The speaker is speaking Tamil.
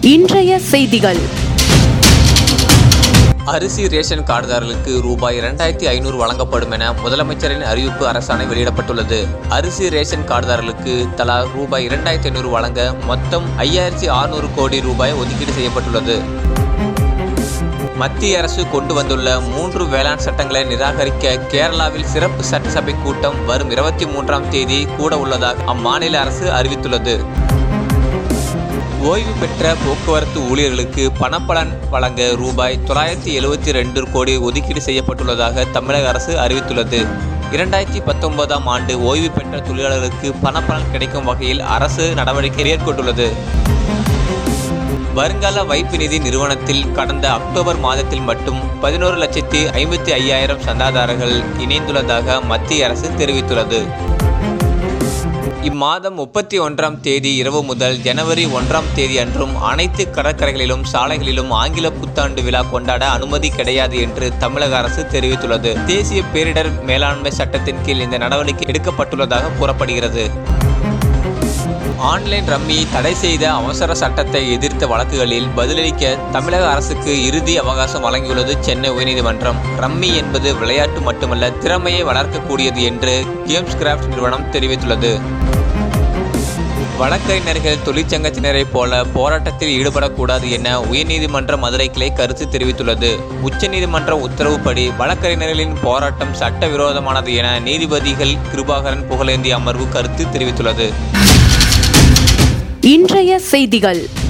இன்றைய செய்திகள் அரிசி ரேஷன் கார்டுதாரர்களுக்கு ரூபாய் இரண்டாயிரத்தி ஐநூறு வழங்கப்படும் என முதலமைச்சரின் அறிவிப்பு அரசாணை வெளியிடப்பட்டுள்ளது அரிசி ரேஷன் கார்டுதாரர்களுக்கு தலா ரூபாய் இரண்டாயிரத்தி ஐநூறு வழங்க மொத்தம் ஐயாயிரத்தி அறுநூறு கோடி ரூபாய் ஒதுக்கீடு செய்யப்பட்டுள்ளது மத்திய அரசு கொண்டு வந்துள்ள மூன்று வேளாண் சட்டங்களை நிராகரிக்க கேரளாவில் சிறப்பு சட்டசபை கூட்டம் வரும் இருபத்தி மூன்றாம் தேதி கூட உள்ளதாக அம்மாநில அரசு அறிவித்துள்ளது ஓய்வு பெற்ற போக்குவரத்து ஊழியர்களுக்கு பணப்பலன் வழங்க ரூபாய் தொள்ளாயிரத்தி எழுபத்தி ரெண்டு கோடி ஒதுக்கீடு செய்யப்பட்டுள்ளதாக தமிழக அரசு அறிவித்துள்ளது இரண்டாயிரத்தி பத்தொன்பதாம் ஆண்டு ஓய்வு பெற்ற தொழிலாளர்களுக்கு பணப்பலன் கிடைக்கும் வகையில் அரசு நடவடிக்கை மேற்கொண்டுள்ளது வருங்கால வைப்பு நிதி நிறுவனத்தில் கடந்த அக்டோபர் மாதத்தில் மட்டும் பதினோரு லட்சத்தி ஐம்பத்தி ஐயாயிரம் சந்தாதாரர்கள் இணைந்துள்ளதாக மத்திய அரசு தெரிவித்துள்ளது இம்மாதம் முப்பத்தி ஒன்றாம் தேதி இரவு முதல் ஜனவரி ஒன்றாம் தேதி அன்றும் அனைத்து கடற்கரைகளிலும் சாலைகளிலும் ஆங்கில புத்தாண்டு விழா கொண்டாட அனுமதி கிடையாது என்று தமிழக அரசு தெரிவித்துள்ளது தேசிய பேரிடர் மேலாண்மை சட்டத்தின் கீழ் இந்த நடவடிக்கை எடுக்கப்பட்டுள்ளதாக கூறப்படுகிறது ஆன்லைன் ரம்மியை தடை செய்த அவசர சட்டத்தை எதிர்த்த வழக்குகளில் பதிலளிக்க தமிழக அரசுக்கு இறுதி அவகாசம் வழங்கியுள்ளது சென்னை உயர்நீதிமன்றம் ரம்மி என்பது விளையாட்டு மட்டுமல்ல திறமையை வளர்க்கக்கூடியது என்று கேம்ஸ் கிராஃப்ட் நிறுவனம் தெரிவித்துள்ளது வழக்கறிஞர்கள் தொழிற்சங்கத்தினரைப் போல போராட்டத்தில் ஈடுபடக்கூடாது என உயர்நீதிமன்ற மதுரை கிளை கருத்து தெரிவித்துள்ளது உச்சநீதிமன்ற உத்தரவுப்படி வழக்கறிஞர்களின் போராட்டம் சட்டவிரோதமானது என நீதிபதிகள் கிருபாகரன் புகழேந்தி அமர்வு கருத்து தெரிவித்துள்ளது இன்றைய செய்திகள்